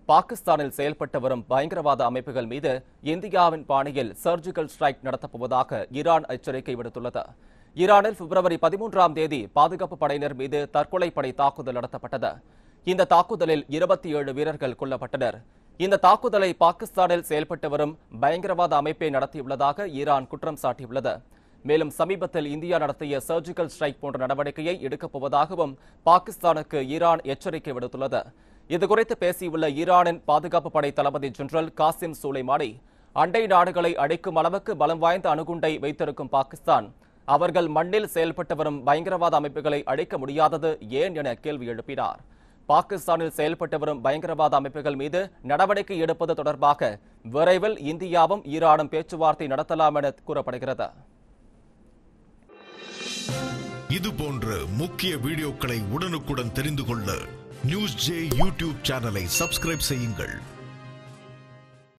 பாகிஸ்தானில் செயல்பட்டு வரும் பயங்கரவாத அமைப்புகள் மீது இந்தியாவின் பாணியில் சர்ஜிக்கல் ஸ்ட்ரைக் நடத்தப்போவதாக ஈரான் எச்சரிக்கை விடுத்துள்ளது ஈரானில் பிப்ரவரி பதிமூன்றாம் தேதி பாதுகாப்பு படையினர் மீது தற்கொலை படை தாக்குதல் நடத்தப்பட்டது இந்த தாக்குதலில் இருபத்தி ஏழு வீரர்கள் கொல்லப்பட்டனர் இந்த தாக்குதலை பாகிஸ்தானில் செயல்பட்டு வரும் பயங்கரவாத அமைப்பை நடத்தியுள்ளதாக ஈரான் குற்றம் சாட்டியுள்ளது மேலும் சமீபத்தில் இந்தியா நடத்திய சர்ஜிக்கல் ஸ்ட்ரைக் போன்ற நடவடிக்கையை எடுக்கப் போவதாகவும் பாகிஸ்தானுக்கு ஈரான் எச்சரிக்கை விடுத்துள்ளது இதுகுறித்து பேசியுள்ள ஈரானின் பாதுகாப்பு படை தளபதி ஜெனரல் காசிம் சூலைமானி அண்டை நாடுகளை அடிக்கும் அளவுக்கு பலம் வாய்ந்த அணுகுண்டை வைத்திருக்கும் பாகிஸ்தான் அவர்கள் மண்ணில் செயல்பட்டு வரும் பயங்கரவாத அமைப்புகளை அழிக்க முடியாதது ஏன் என கேள்வி எழுப்பினார் பாகிஸ்தானில் செயல்பட்டு வரும் பயங்கரவாத அமைப்புகள் மீது நடவடிக்கை எடுப்பது தொடர்பாக விரைவில் இந்தியாவும் ஈரானும் பேச்சுவார்த்தை நடத்தலாம் என கூறப்படுகிறது இது போன்ற முக்கிய வீடியோக்களை உடனுக்குடன் தெரிந்து கொள்ள நியூஸ் ஜே யூடியூப் சேனலை சப்ஸ்கிரைப் செய்யுங்கள்